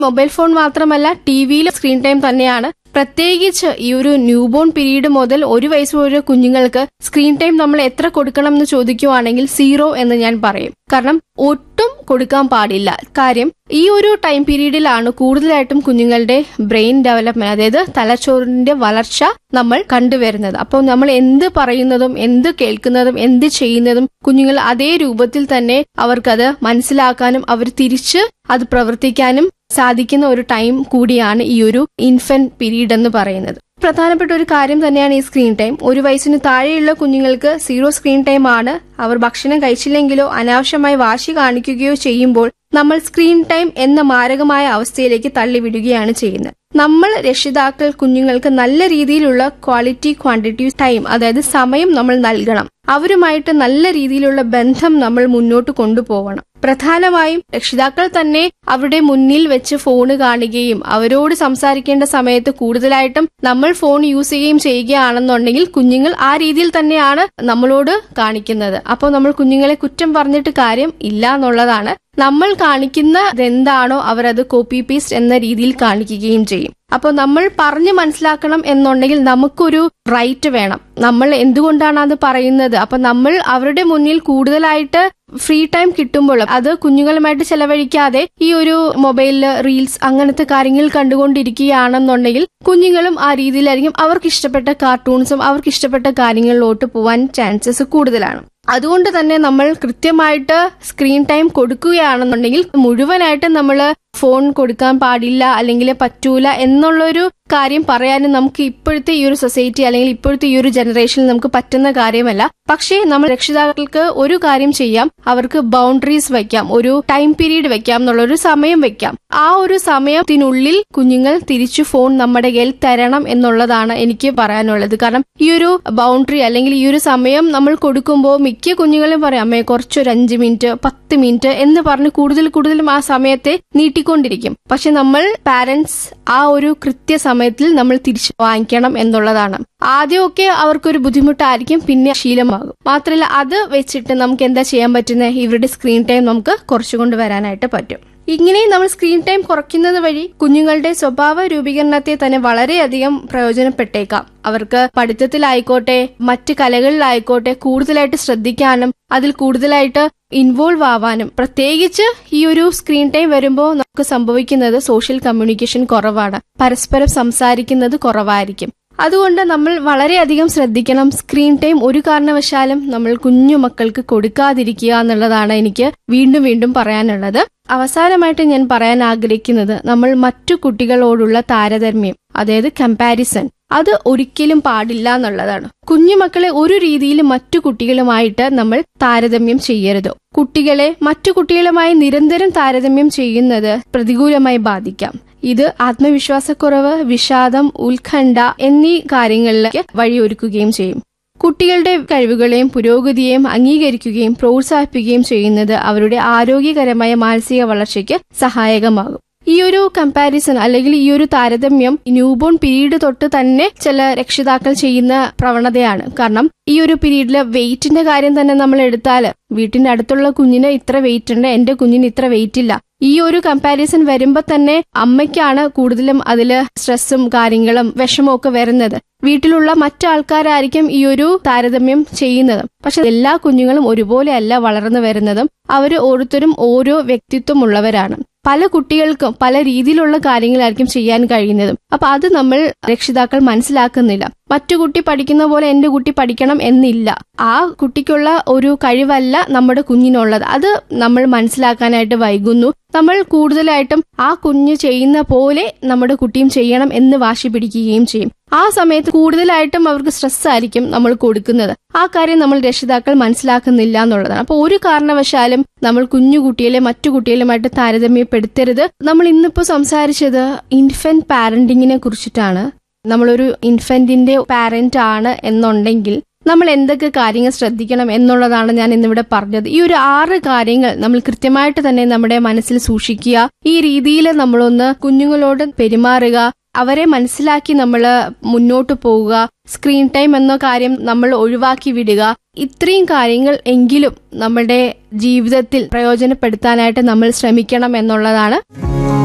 mobile phone മാത്രമല്ല T വിയിൽ screen time തന്നെയാണ് പ്രത്യേകിച്ച് ഈ ഒരു ന്യൂബോൺ പീരീഡ് മുതൽ ഒരു വയസ്സ് വരെ കുഞ്ഞുങ്ങൾക്ക് സ്ക്രീൻ ടൈം നമ്മൾ എത്ര കൊടുക്കണം എന്ന് ചോദിക്കുവാണെങ്കിൽ സീറോ എന്ന് ഞാൻ പറയും കാരണം ഒട്ടും കൊടുക്കാൻ പാടില്ല കാര്യം ഈ ഒരു ടൈം പീരീഡിലാണ് കൂടുതലായിട്ടും കുഞ്ഞുങ്ങളുടെ ബ്രെയിൻ ഡെവലപ്മെന്റ് അതായത് തലച്ചോറിന്റെ വളർച്ച നമ്മൾ കണ്ടുവരുന്നത് അപ്പോൾ നമ്മൾ എന്ത് പറയുന്നതും എന്ത് കേൾക്കുന്നതും എന്ത് ചെയ്യുന്നതും കുഞ്ഞുങ്ങൾ അതേ രൂപത്തിൽ തന്നെ അവർക്കത് മനസ്സിലാക്കാനും അവർ തിരിച്ച് അത് പ്രവർത്തിക്കാനും സാധിക്കുന്ന ഒരു ടൈം കൂടിയാണ് ഈ ഒരു ഇൻഫന്റ് പീരീഡ് എന്ന് പറയുന്നത് പ്രധാനപ്പെട്ട ഒരു കാര്യം തന്നെയാണ് ഈ സ്ക്രീൻ ടൈം ഒരു വയസ്സിന് താഴെയുള്ള കുഞ്ഞുങ്ങൾക്ക് സീറോ സ്ക്രീൻ ടൈം ആണ് അവർ ഭക്ഷണം കഴിച്ചില്ലെങ്കിലോ അനാവശ്യമായി വാശി കാണിക്കുകയോ ചെയ്യുമ്പോൾ നമ്മൾ സ്ക്രീൻ ടൈം എന്ന മാരകമായ അവസ്ഥയിലേക്ക് തള്ളിവിടുകയാണ് ചെയ്യുന്നത് നമ്മൾ രക്ഷിതാക്കൾ കുഞ്ഞുങ്ങൾക്ക് നല്ല രീതിയിലുള്ള ക്വാളിറ്റി ക്വാണ്ടിറ്റി ടൈം അതായത് സമയം നമ്മൾ നൽകണം അവരുമായിട്ട് നല്ല രീതിയിലുള്ള ബന്ധം നമ്മൾ മുന്നോട്ട് കൊണ്ടുപോകണം പ്രധാനമായും രക്ഷിതാക്കൾ തന്നെ അവരുടെ മുന്നിൽ വെച്ച് ഫോണ് കാണുകയും അവരോട് സംസാരിക്കേണ്ട സമയത്ത് കൂടുതലായിട്ടും നമ്മൾ ഫോൺ യൂസ് ചെയ്യുകയും ചെയ്യുകയാണെന്നുണ്ടെങ്കിൽ കുഞ്ഞുങ്ങൾ ആ രീതിയിൽ തന്നെയാണ് നമ്മളോട് കാണിക്കുന്നത് അപ്പോൾ നമ്മൾ കുഞ്ഞുങ്ങളെ കുറ്റം പറഞ്ഞിട്ട് കാര്യം ഇല്ല എന്നുള്ളതാണ് നമ്മൾ കാണിക്കുന്ന എന്താണോ അവരത് കോപ്പി പേസ്റ്റ് എന്ന രീതിയിൽ കാണിക്കുകയും ചെയ്യും അപ്പോൾ നമ്മൾ പറഞ്ഞു മനസ്സിലാക്കണം എന്നുണ്ടെങ്കിൽ നമുക്കൊരു റൈറ്റ് വേണം നമ്മൾ എന്തുകൊണ്ടാണ് അത് പറയുന്നത് അപ്പൊ നമ്മൾ അവരുടെ മുന്നിൽ കൂടുതലായിട്ട് ഫ്രീ ടൈം കിട്ടുമ്പോൾ അത് കുഞ്ഞുങ്ങളുമായിട്ട് ചെലവഴിക്കാതെ ഈ ഒരു മൊബൈലില് റീൽസ് അങ്ങനത്തെ കാര്യങ്ങൾ കണ്ടുകൊണ്ടിരിക്കുകയാണെന്നുണ്ടെങ്കിൽ കുഞ്ഞുങ്ങളും ആ രീതിയിലായിരിക്കും അവർക്ക് ഇഷ്ടപ്പെട്ട കാർട്ടൂൺസും അവർക്ക് ഇഷ്ടപ്പെട്ട കാര്യങ്ങളിലോട്ട് പോവാൻ ചാൻസസ് കൂടുതലാണ് അതുകൊണ്ട് തന്നെ നമ്മൾ കൃത്യമായിട്ട് സ്ക്രീൻ ടൈം കൊടുക്കുകയാണെന്നുണ്ടെങ്കിൽ മുഴുവനായിട്ട് നമ്മൾ ഫോൺ കൊടുക്കാൻ പാടില്ല അല്ലെങ്കിൽ പറ്റൂല എന്നുള്ളൊരു കാര്യം പറയാനും നമുക്ക് ഇപ്പോഴത്തെ ഈ ഒരു സൊസൈറ്റി അല്ലെങ്കിൽ ഇപ്പോഴത്തെ ഈ ഒരു ജനറേഷനിൽ നമുക്ക് പറ്റുന്ന കാര്യമല്ല പക്ഷേ നമ്മൾ രക്ഷിതാക്കൾക്ക് ഒരു കാര്യം ചെയ്യാം അവർക്ക് ബൗണ്ടറീസ് വെക്കാം ഒരു ടൈം പീരീഡ് വെക്കാം എന്നുള്ള ഒരു സമയം വെക്കാം ആ ഒരു സമയത്തിനുള്ളിൽ കുഞ്ഞുങ്ങൾ തിരിച്ചു ഫോൺ നമ്മുടെ കയ്യിൽ തരണം എന്നുള്ളതാണ് എനിക്ക് പറയാനുള്ളത് കാരണം ഈ ഒരു ബൗണ്ടറി അല്ലെങ്കിൽ ഈ ഒരു സമയം നമ്മൾ കൊടുക്കുമ്പോൾ മിക്ക കുഞ്ഞുങ്ങളും പറയാം അമ്മേ കുറച്ചൊരു അഞ്ച് മിനിറ്റ് പത്ത് മിനിറ്റ് എന്ന് പറഞ്ഞ് കൂടുതൽ കൂടുതലും ആ സമയത്തെ നീട്ടിക്കൊണ്ടിരിക്കും പക്ഷെ നമ്മൾ പാരന്റ്സ് ആ ഒരു കൃത്യസമയത്തിൽ നമ്മൾ തിരിച്ചു വാങ്ങിക്കണം എന്നുള്ളതാണ് ആദ്യമൊക്കെ അവർക്കൊരു ബുദ്ധിമുട്ടായിരിക്കും പിന്നെ ശീലമാകും മാത്രമല്ല അത് വെച്ചിട്ട് നമുക്ക് എന്താ ചെയ്യാൻ പറ്റുന്നത് ഇവരുടെ സ്ക്രീൻ ടൈം നമുക്ക് കുറച്ചുകൊണ്ട് വരാനായിട്ട് പറ്റും ഇങ്ങനെ നമ്മൾ സ്ക്രീൻ ടൈം കുറയ്ക്കുന്നത് വഴി കുഞ്ഞുങ്ങളുടെ സ്വഭാവ രൂപീകരണത്തെ തന്നെ വളരെയധികം പ്രയോജനപ്പെട്ടേക്കാം അവർക്ക് പഠിത്തത്തിലായിക്കോട്ടെ മറ്റ് കലകളിലായിക്കോട്ടെ കൂടുതലായിട്ട് ശ്രദ്ധിക്കാനും അതിൽ കൂടുതലായിട്ട് ഇൻവോൾവ് ആവാനും പ്രത്യേകിച്ച് ഈ ഒരു സ്ക്രീൻ ടൈം വരുമ്പോൾ നമുക്ക് സംഭവിക്കുന്നത് സോഷ്യൽ കമ്മ്യൂണിക്കേഷൻ കുറവാണ് പരസ്പരം സംസാരിക്കുന്നത് കുറവായിരിക്കും അതുകൊണ്ട് നമ്മൾ വളരെയധികം ശ്രദ്ധിക്കണം സ്ക്രീൻ ടൈം ഒരു കാരണവശാലും നമ്മൾ കുഞ്ഞു മക്കൾക്ക് കൊടുക്കാതിരിക്കുക എന്നുള്ളതാണ് എനിക്ക് വീണ്ടും വീണ്ടും പറയാനുള്ളത് അവസാനമായിട്ട് ഞാൻ പറയാൻ ആഗ്രഹിക്കുന്നത് നമ്മൾ മറ്റു കുട്ടികളോടുള്ള താരതമ്യം അതായത് കമ്പാരിസൺ അത് ഒരിക്കലും പാടില്ല എന്നുള്ളതാണ് കുഞ്ഞുമക്കളെ ഒരു രീതിയിൽ മറ്റു കുട്ടികളുമായിട്ട് നമ്മൾ താരതമ്യം ചെയ്യരുത് കുട്ടികളെ മറ്റു കുട്ടികളുമായി നിരന്തരം താരതമ്യം ചെയ്യുന്നത് പ്രതികൂലമായി ബാധിക്കാം ഇത് ആത്മവിശ്വാസക്കുറവ് വിഷാദം ഉത്കണ്ഠ എന്നീ കാര്യങ്ങളിലേക്ക് വഴിയൊരുക്കുകയും ചെയ്യും കുട്ടികളുടെ കഴിവുകളെയും പുരോഗതിയെയും അംഗീകരിക്കുകയും പ്രോത്സാഹിപ്പിക്കുകയും ചെയ്യുന്നത് അവരുടെ ആരോഗ്യകരമായ മാനസിക വളർച്ചയ്ക്ക് സഹായകമാകും ഈ ഒരു കമ്പാരിസൺ അല്ലെങ്കിൽ ഈ ഒരു താരതമ്യം ന്യൂബോൺ പീരീഡ് തൊട്ട് തന്നെ ചില രക്ഷിതാക്കൾ ചെയ്യുന്ന പ്രവണതയാണ് കാരണം ഈ ഒരു പീരീഡിൽ വെയിറ്റിന്റെ കാര്യം തന്നെ നമ്മൾ എടുത്താൽ വീട്ടിന്റെ അടുത്തുള്ള കുഞ്ഞിന് ഇത്ര വെയിറ്റ് ഉണ്ട് എന്റെ കുഞ്ഞിന് ഇത്ര വെയിറ്റ് ഇല്ല ഈ ഒരു കമ്പാരിസൺ വരുമ്പോ തന്നെ അമ്മയ്ക്കാണ് കൂടുതലും അതില് സ്ട്രെസ്സും കാര്യങ്ങളും വിഷമവും ഒക്കെ വരുന്നത് വീട്ടിലുള്ള മറ്റാൾക്കാരായിരിക്കും ഈ ഒരു താരതമ്യം ചെയ്യുന്നത് പക്ഷെ എല്ലാ കുഞ്ഞുങ്ങളും ഒരുപോലെയല്ല വളർന്നു വരുന്നതും അവർ ഓരോരുത്തരും ഓരോ വ്യക്തിത്വം ഉള്ളവരാണ് പല കുട്ടികൾക്കും പല രീതിയിലുള്ള കാര്യങ്ങളായിരിക്കും ചെയ്യാൻ കഴിയുന്നതും അപ്പൊ അത് നമ്മൾ രക്ഷിതാക്കൾ മനസ്സിലാക്കുന്നില്ല മറ്റു കുട്ടി പഠിക്കുന്ന പോലെ എന്റെ കുട്ടി പഠിക്കണം എന്നില്ല ആ കുട്ടിക്കുള്ള ഒരു കഴിവല്ല നമ്മുടെ കുഞ്ഞിനുള്ളത് അത് നമ്മൾ മനസ്സിലാക്കാനായിട്ട് വൈകുന്നു നമ്മൾ കൂടുതലായിട്ടും ആ കുഞ്ഞ് ചെയ്യുന്ന പോലെ നമ്മുടെ കുട്ടിയും ചെയ്യണം എന്ന് വാശി പിടിക്കുകയും ചെയ്യും ആ സമയത്ത് കൂടുതലായിട്ടും അവർക്ക് സ്ട്രെസ് ആയിരിക്കും നമ്മൾ കൊടുക്കുന്നത് ആ കാര്യം നമ്മൾ രക്ഷിതാക്കൾ മനസ്സിലാക്കുന്നില്ല എന്നുള്ളതാണ് അപ്പോൾ ഒരു കാരണവശാലും നമ്മൾ കുഞ്ഞു കുട്ടികളെ മറ്റു കുട്ടികളുമായിട്ട് താരതമ്യപ്പെടുത്തരുത് നമ്മൾ ഇന്നിപ്പോ സംസാരിച്ചത് ഇൻഫന്റ് പാരന്റിങ്ങിനെ കുറിച്ചിട്ടാണ് നമ്മളൊരു ഇൻഫന്റിന്റെ പാരന്റ് ആണ് എന്നുണ്ടെങ്കിൽ നമ്മൾ എന്തൊക്കെ കാര്യങ്ങൾ ശ്രദ്ധിക്കണം എന്നുള്ളതാണ് ഞാൻ ഇന്നിവിടെ പറഞ്ഞത് ഈ ഒരു ആറ് കാര്യങ്ങൾ നമ്മൾ കൃത്യമായിട്ട് തന്നെ നമ്മുടെ മനസ്സിൽ സൂക്ഷിക്കുക ഈ രീതിയിൽ നമ്മളൊന്ന് കുഞ്ഞുങ്ങളോട് പെരുമാറുക അവരെ മനസ്സിലാക്കി നമ്മൾ മുന്നോട്ട് പോവുക സ്ക്രീൻ ടൈം എന്ന കാര്യം നമ്മൾ ഒഴിവാക്കി വിടുക ഇത്രയും കാര്യങ്ങൾ എങ്കിലും നമ്മുടെ ജീവിതത്തിൽ പ്രയോജനപ്പെടുത്താനായിട്ട് നമ്മൾ ശ്രമിക്കണം എന്നുള്ളതാണ്